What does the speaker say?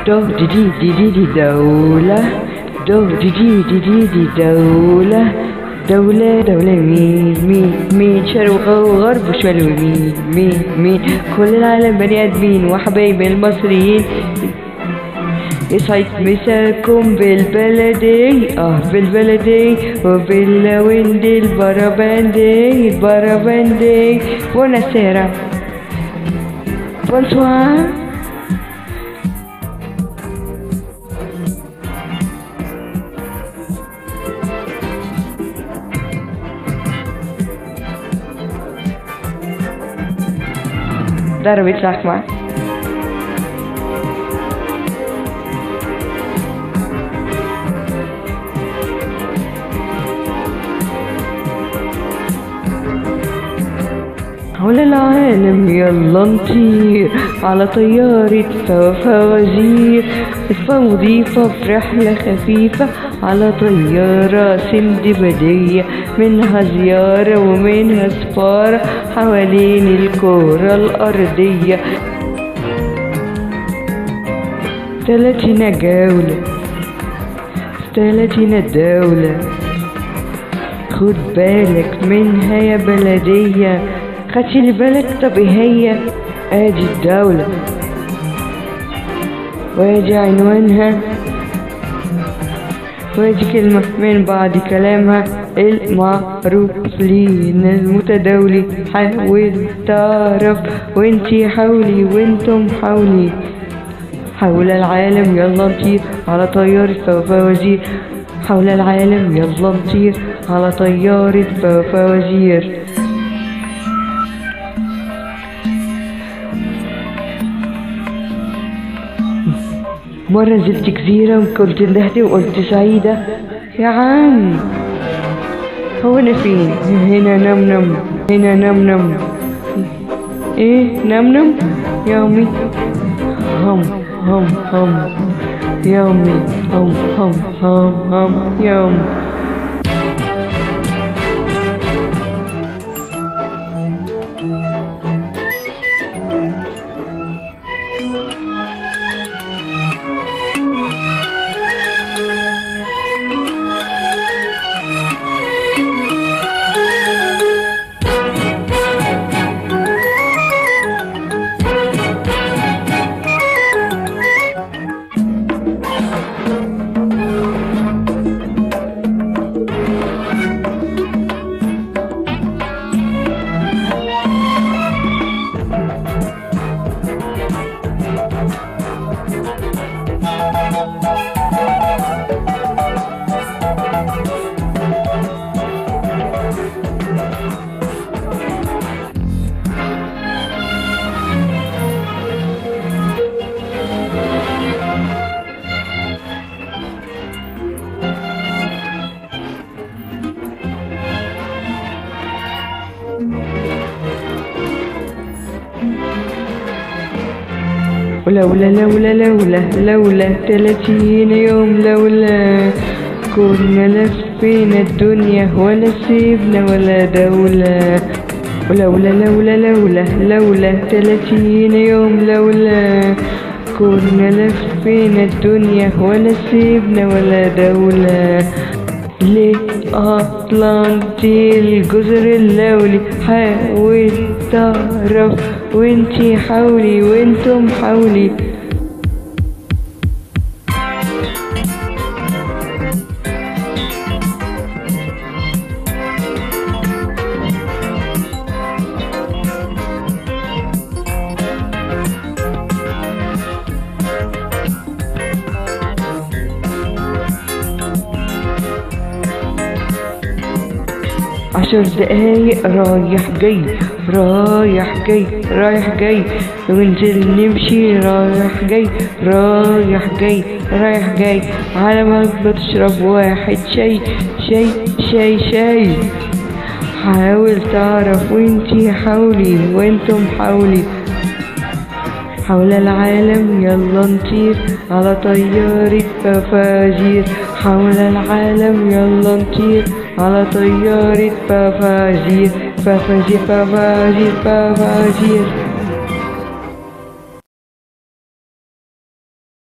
دو دي دي دي دي دي دولة دو دي دي دي دي دي دولة دولة دولة مين مين مين شرق وغرب وشمال ويمين مين مين كل العالم بني آدمين وحبايب المصريين يسعد مساكم بالبلدي اه بالبلدي وباللويندي البربندي البربندي buonasera bonsoir ضربت لحمة حول العالم يلا نطير على طيارة فوازير فوظيفة في رحلة خفيفة على طيارة سندبادية منها زيارة ومنها سفارة حوالين الكرة الأرضية تلاتين جولة تلاتين دولة خد بالك منها يا بلدية خدش بالك طب إيه هي ادي الدولة وادي عنوانها وادي كلمة من بعد كلامها المعروف لينا المتداولي حاول تعرف وانتي حاولي وانتم حاولي حول العالم يلا نطير على طيارة فوازير حول العالم يلا نطير على طيارة فوازير مرة نزلت جزيرة وكنت ندهتي وقلت سعيدة يا عم هو أنا فين؟ هنا نم نم هنا نم نم إيه نم نم يومي هم هم هم يومي هم هم هم هم يوم ولولا لولا لولا لولا تلاتين يوم لولا كنا لفينا الدنيا ولا سيبنا ولا دولة ولولا لولا لولا لولا تلاتين يوم لولا كنا لفينا الدنيا ولا سيبنا ولا دولة ليه أطلنتي الجزر اللولي حاول تعرف وانتي حاولي وانتم حاولي عشر دقايق رايح جاي رايح جاي رايح جاي وننزل نمشي رايح جاي رايح جاي رايح جاي على ما بتشرب واحد شاي شاي شاي شاي حاول تعرف وانتي حاولي وانتم حاولي حول العالم يلا نطير على طيارة فوازير حول العالم يلا نطير على طيارة فوازير فوازير فوازير فوازير